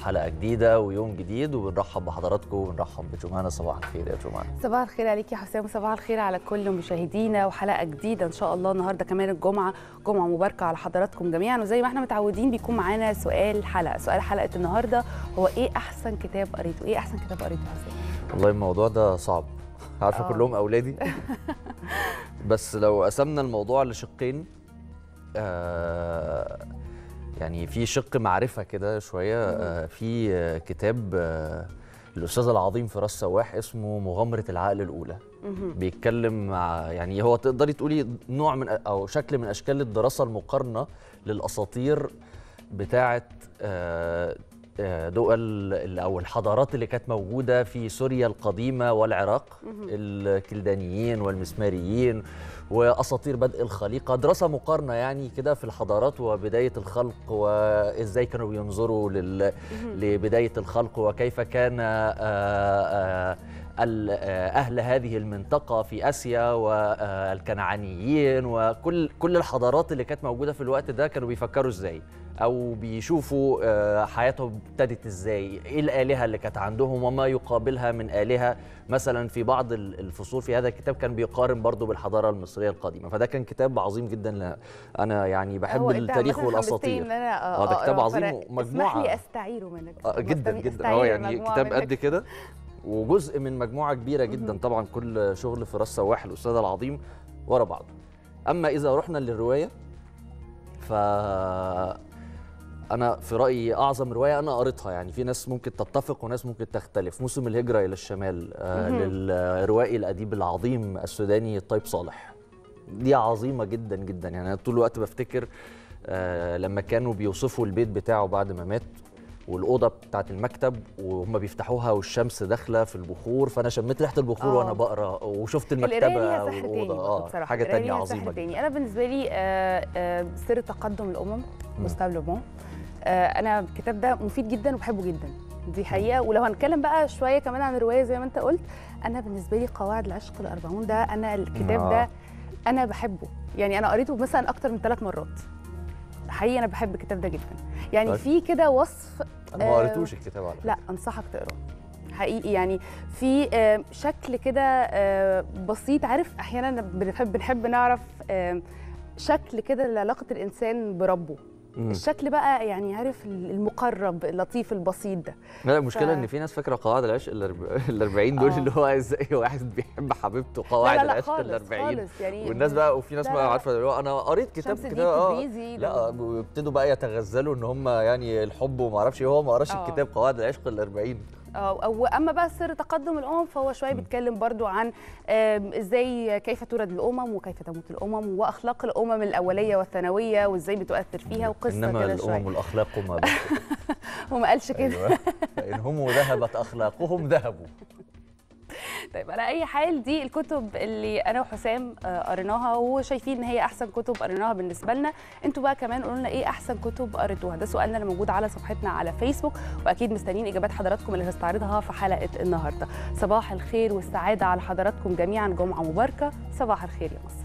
حلقه جديده ويوم جديد وبنرحب بحضراتكم وبنرحب بجمانه صباح الخير يا جمانه صباح الخير عليك يا حسام وصباح الخير على كل مشاهدينا وحلقه جديده ان شاء الله النهارده كمان الجمعه جمعه مباركه على حضراتكم جميعا وزي ما احنا متعودين بيكون معانا سؤال حلقه سؤال حلقه النهارده هو ايه احسن كتاب قريته ايه احسن كتاب قريته يا حسام والله الموضوع ده صعب عارفه آه. كلهم اولادي بس لو قسمنا الموضوع لشقين آه يعني في شق معرفه كده شويه آه في آه كتاب آه الاستاذ العظيم فراس سواح اسمه مغامره العقل الاولى بيتكلم مع يعني هو تقدري تقولي نوع من او شكل من اشكال الدراسه المقارنه للاساطير بتاعه آه، آه، دول ال- او الحضارات اللي كانت موجوده في سوريا القديمه والعراق الكلدانيين والمسماريين واساطير بدء الخليقه دراسه مقارنه يعني كده في الحضارات وبدايه الخلق وازاي كانوا بينظروا لل... لبدايه الخلق وكيف كان آه، آه، ال- آه، اهل هذه المنطقه في اسيا والكنعانيين وكل كل الحضارات اللي كانت موجوده في الوقت ده كانوا بيفكروا ازاي او بيشوفوا آه، حياتهم ابتدت ازاي ايه الالهه اللي كانت عندهم وما يقابلها من الهه مثلا في بعض ال- الفصول في هذا الكتاب كان بيقارن برضو بالحضاره المصريه القديمه فده كان كتاب عظيم جدا ل- انا يعني بحب هو أنت التاريخ عامة حمستني والاساطير إن أنا آه، ده كتاب أقرأ، عظيم فأنا ومجموعة. اسمح لي استعيره منك آه جدا مستني- جدا أستعير اه يعني مجموعة كتاب منك. قد كده وجزء من مجموعه كبيره جدا طبعا كل شغل فراس سواح الاستاذ العظيم ورا بعض اما اذا رحنا للروايه ف انا في رايي اعظم روايه انا قريتها يعني في ناس ممكن تتفق وناس ممكن تختلف موسم الهجره الى الشمال آه للروائي الاديب العظيم السوداني طيب صالح دي عظيمه جدا جدا يعني انا طول الوقت بفتكر آه لما كانوا بيوصفوا البيت بتاعه بعد ما مات والاوضه بتاعت المكتب وهم بيفتحوها والشمس داخله في البخور فانا شميت ريحه البخور آه. وانا بقرا وشفت القرايه المكتبه ليها سحر تاني والاوضه برضه اه بصراحه حاجه القراية تانية ليها عظيمه سحر جدا تاني انا بالنسبه لي آه، آه، سر تقدم الامم جوستاف لوبون آه، انا الكتاب ده مفيد جدا وبحبه جدا دي حقيقه ولو هنتكلم بقى شويه كمان عن الروايه زي ما انت قلت انا بالنسبه لي قواعد العشق الاربعون ده انا الكتاب آه. ده انا بحبه يعني انا قريته مثلا اكتر من ثلاث مرات حقيقي انا بحب الكتاب ده جدا يعني طيب. في كده وصف انا ما آه، قريتوش الكتاب على فكرة. لا انصحك تقراه حقيقي يعني في آه، شكل كده آه، بسيط عارف احيانا بنحب بنحب نعرف آه، شكل كده لعلاقه الانسان بربه مم. الشكل بقى يعني عارف المقرب اللطيف البسيط ده لا المشكله ف- ان في ناس فاكره قواعد العشق ال 40 دول آه. اللي هو ازاي واحد بيحب حبيبته لا قواعد لا لا العشق ال خالص 40 خالص يعني والناس بقى وفي ناس لا بقى لا. عارفه اللي هو انا قريت كتاب شمس كده اه الدين تبريزي لا ده. وابتدوا بقى يتغزلوا ان هم يعني الحب وما اعرفش ايه هو ما قراش آه. الكتاب قواعد العشق ال 40 أو, أو اما بقى سر تقدم الامم فهو شويه بيتكلم برضو عن آم، ازاي كيف تولد الامم وكيف تموت الامم واخلاق الامم الاوليه والثانويه وازاي بتؤثر فيها وقصه انما كده الامم شويه والاخلاق ما بقوا هو ما قالش كده ايوه فان هم ذهبت اخلاقهم ذهبوا طيب على اي حال دي الكتب اللي انا وحسام آه، قريناها وشايفين ان هي احسن كتب قريناها بالنسبه لنا انتوا بقى كمان قولوا لنا ايه احسن كتب قريتوها ده سؤالنا اللي موجود على صفحتنا على فيسبوك واكيد مستنيين اجابات حضراتكم اللي هستعرضها في حلقه النهارده صباح الخير والسعاده على حضراتكم جميعا جمعه مباركه صباح الخير يا مصر